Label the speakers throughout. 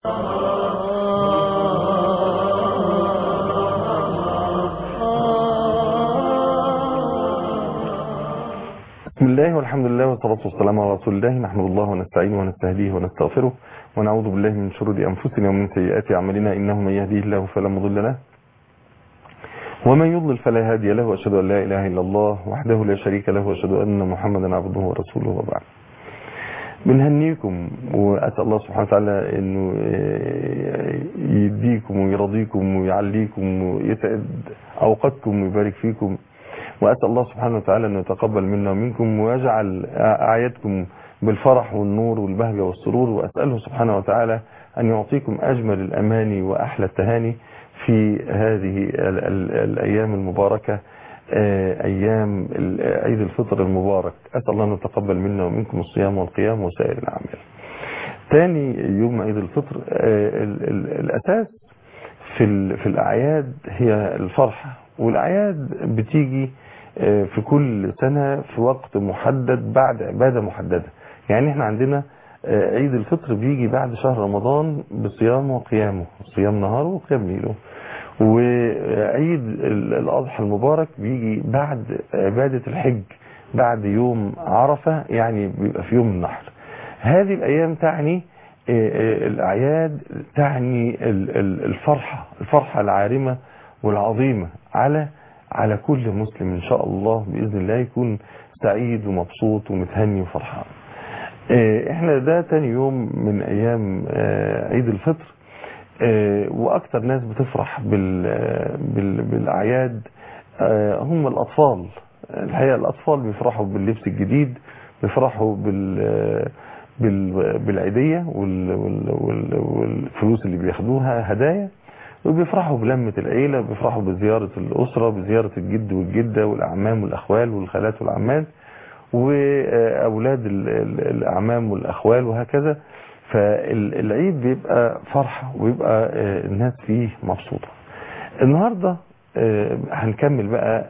Speaker 1: بسم الله والحمد لله والصلاة والسلام على رسول الله نحمد الله ونستعينه ونستهديه ونستغفره ونعوذ بالله من شرور أنفسنا ومن سيئات أعمالنا إنه من يهديه الله فلا مضل له ومن يضلل فلا هادي له وأشهد أن لا إله إلا الله وحده لا شريك له وأشهد أن محمدا عبده ورسوله وبعد بنهنيكم وأسأل الله سبحانه وتعالى أنه يديكم ويرضيكم ويعليكم ويسعد أوقاتكم ويبارك فيكم وأسأل الله سبحانه وتعالى أن يتقبل منا ومنكم ويجعل أعيادكم بالفرح والنور والبهجة والسرور وأسأله سبحانه وتعالى أن يعطيكم أجمل الأماني وأحلى التهاني في هذه ال ال الأيام المباركة أيام عيد الفطر المبارك أسأل الله أن يتقبل منا ومنكم الصيام والقيام وسائر الأعمال تاني يوم عيد الفطر ال ال الأساس في, في الأعياد هي الفرحة والأعياد بتيجي في كل سنة في وقت محدد بعد عبادة محددة يعني احنا عندنا عيد الفطر بيجي بعد شهر رمضان بصيامه وقيامه صيام نهاره وقيام ليله وعيد الأضحى المبارك بيجي بعد عبادة الحج بعد يوم عرفة يعني بيبقى في يوم النحر هذه الأيام تعني الأعياد تعني الفرحة الفرحة العارمة والعظيمة على على كل مسلم إن شاء الله بإذن الله يكون سعيد ومبسوط ومتهني وفرحان احنا ده تاني يوم من ايام عيد الفطر واكتر ناس بتفرح بال بال بالاعياد هم الاطفال الحقيقة الاطفال بيفرحوا باللبس الجديد بيفرحوا بال بالعيدية والفلوس اللي بياخدوها هدايا وبيفرحوا بلمة العيلة بيفرحوا بزيارة الأسرة بزيارة الجد والجدة والأعمام والأخوال والخالات والعمات وأولاد الأعمام والأخوال وهكذا فالعيد بيبقى فرحة ويبقى الناس فيه مبسوطة النهاردة هنكمل بقى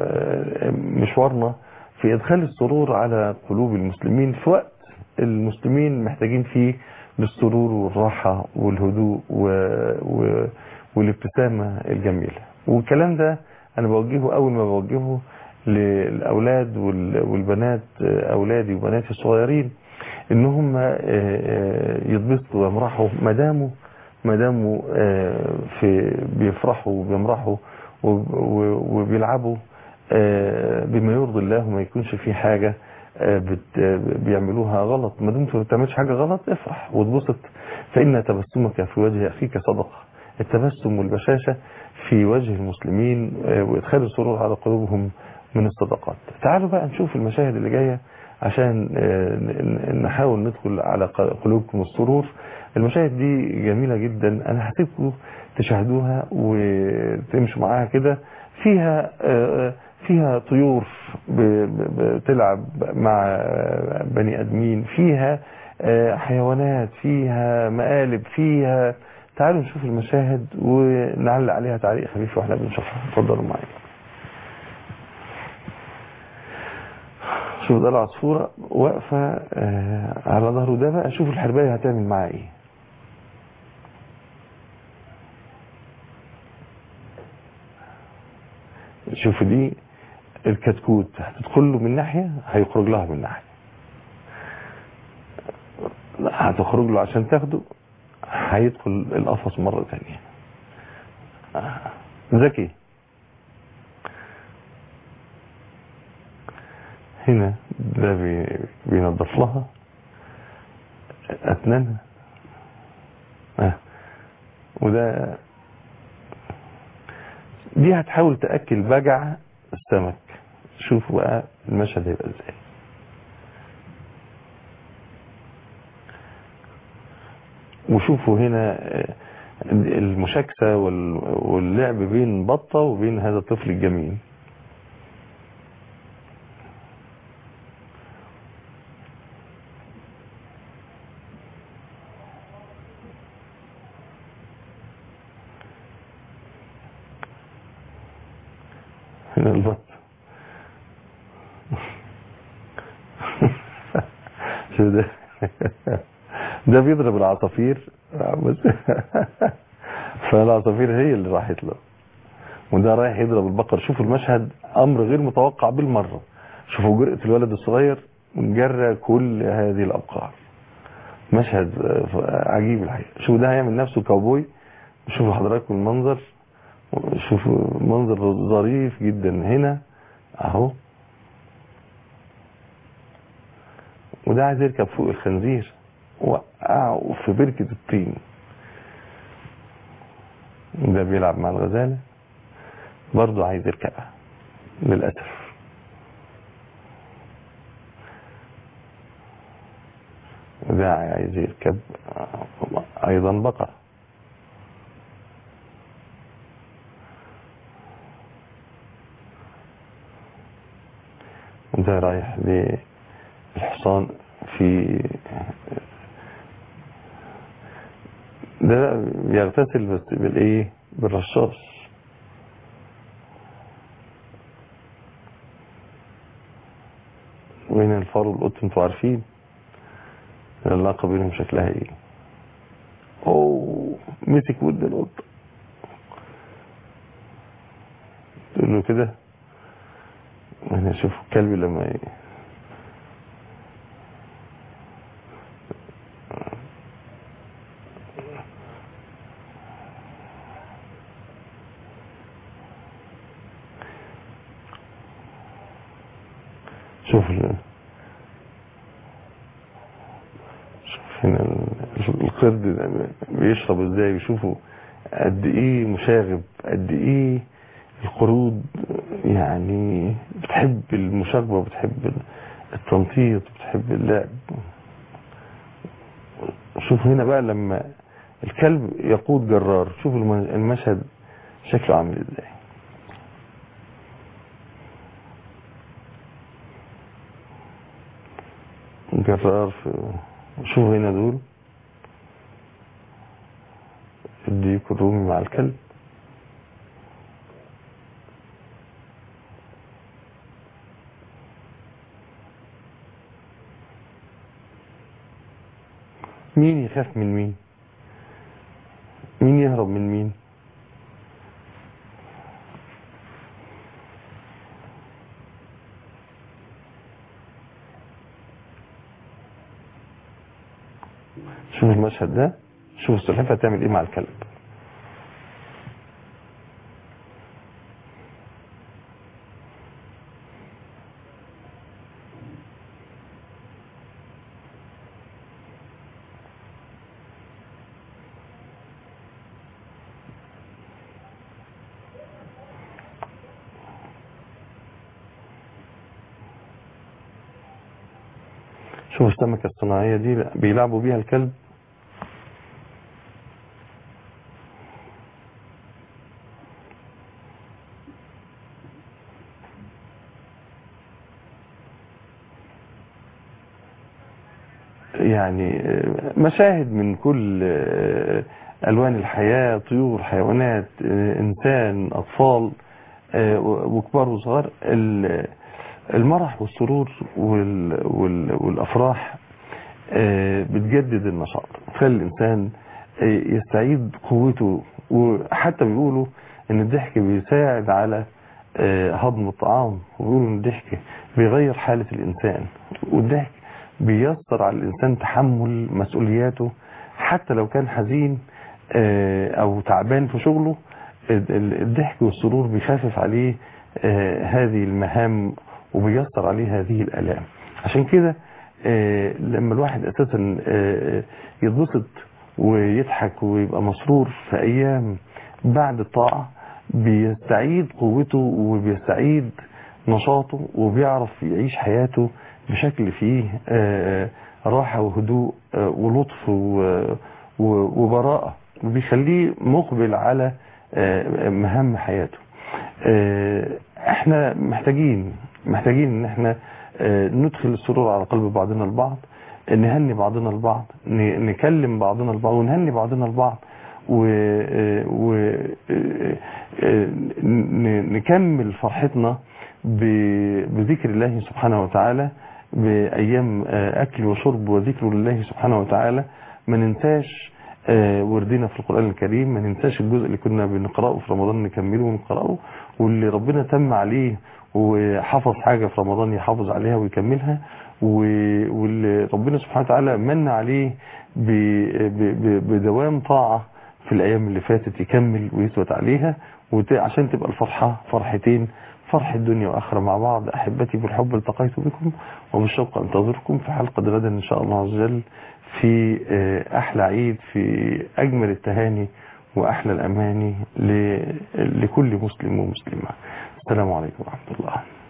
Speaker 1: مشوارنا في إدخال السرور على قلوب المسلمين في وقت المسلمين محتاجين فيه للسرور والراحة والهدوء و... و... والابتسامة الجميلة والكلام ده أنا بوجهه أول ما بوجهه للأولاد والبنات أولادي وبناتي الصغيرين إن هم يتبسطوا ويمرحوا مداموا مداموا في بيفرحوا وبيمرحوا وبيلعبوا بما يرضي الله وما يكونش في حاجة بيعملوها غلط ما دمت ما بتعملش حاجة غلط افرح واتبسط فإن تبسمك في وجه أخيك صدقة التبسم والبشاشة في وجه المسلمين وإدخال السرور على قلوبهم من الصدقات تعالوا بقى نشوف المشاهد اللي جاية عشان نحاول ندخل على قلوبكم السرور المشاهد دي جميلة جدا أنا هسيبكم تشاهدوها وتمشوا معاها كده فيها فيها طيور بتلعب مع بني ادمين فيها حيوانات فيها مقالب فيها تعالوا نشوف المشاهد ونعلق عليها تعليق خفيف واحنا بنشوفها اتفضلوا معايا شوف ده العصفورة واقفة على ظهره ده بقى شوف الحرباية هتعمل معاه ايه شوف دي الكتكوت هتدخل له من ناحية هيخرج لها من ناحية هتخرج له عشان تاخده هيدخل القفص مرة ثانية ذكي هنا ده بينظف لها أسنانها آه. وده دي هتحاول تأكل بجع السمك شوفوا بقى المشهد هيبقى ازاي وشوفوا هنا المشاكسة واللعب بين بطة وبين هذا الطفل الجميل هنا البط شو ده ده بيضرب العصافير بس فالعصافير هي اللي راحت له وده رايح يضرب البقر شوفوا المشهد امر غير متوقع بالمره شوفوا جرأة الولد الصغير جرى كل هذه الابقار مشهد عجيب الحقيقه شوفوا ده هيعمل نفسه كاوبوي شوفوا حضراتكم المنظر شوفوا منظر ظريف جدا هنا اهو وده عايز يركب فوق الخنزير وقعه في بركة الطين ده بيلعب مع الغزالة برضه عايز يركبها للأسف ده عايز يركب أيضا بقرة ده رايح للحصان في ده بيغتسل بس بالايه بالرشاش وهنا الفار والقط انتوا عارفين العلاقة بينهم شكلها ايه اوه مسك ود القط تقول له كده انا اشوف الكلب لما ي... شوف ال... شوف هنا ال- القرد ده بيشرب ازاي وشوفوا قد ايه مشاغب قد ايه القرود يعني بتحب المشاغبة وبتحب التنطيط وبتحب اللعب شوف هنا بقى لما الكلب يقود جرار شوف الم- المشهد شكله عامل ازاي جرار في شوف هنا دول الديك الرومي مع الكلب مين يخاف من مين مين يهرب من مين شوف المشهد ده شوف السلحفة هتعمل ايه مع الكلب شوف السمكة الصناعية دي بيلعبوا بيها الكلب يعني مشاهد من كل ألوان الحياة طيور حيوانات إنسان أطفال وكبار وصغار المرح والسرور وال- وال- والأفراح بتجدد النشاط تخلي الإنسان يستعيد قوته وحتى بيقولوا إن الضحك بيساعد على هضم الطعام وبيقولوا إن الضحك بيغير حالة الإنسان والضحك بيسر على الإنسان تحمل مسؤولياته حتى لو كان حزين أو تعبان في شغله الضحك والسرور بيخفف عليه هذه المهام وبيسر عليه هذه الآلام عشان كده لما الواحد أساسا يتبسط ويضحك ويبقى مسرور في أيام بعد الطاعة بيستعيد قوته وبيستعيد نشاطه وبيعرف يعيش حياته بشكل فيه راحة وهدوء ولطف وبراءة وبيخليه مقبل على مهام حياته احنا محتاجين محتاجين ان احنا ندخل السرور على قلب بعضنا البعض نهني بعضنا البعض نكلم بعضنا البعض ونهني بعضنا البعض و, و... نكمل فرحتنا بذكر الله سبحانه وتعالى بأيام أكل وشرب وذكر لله سبحانه وتعالى ما ننساش آه، وردنا في القرآن الكريم ما ننساش الجزء اللي كنا بنقرأه في رمضان نكمله ونقرأه واللي ربنا تم عليه وحفظ حاجة في رمضان يحافظ عليها ويكملها و- واللي ربنا سبحانه وتعالى من عليه ب- ب- ب- بدوام طاعة في الأيام اللي فاتت يكمل ويثبت عليها وت- عشان تبقى الفرحة فرحتين فرح الدنيا وآخرة مع بعض أحبتي بالحب التقيت بكم وبالشوق أنتظركم في حلقة غدا إن شاء الله عز وجل في آه، أحلى عيد في أجمل التهاني وأحلى الأماني ل- لكل مسلم ومسلمة السلام عليكم ورحمة الله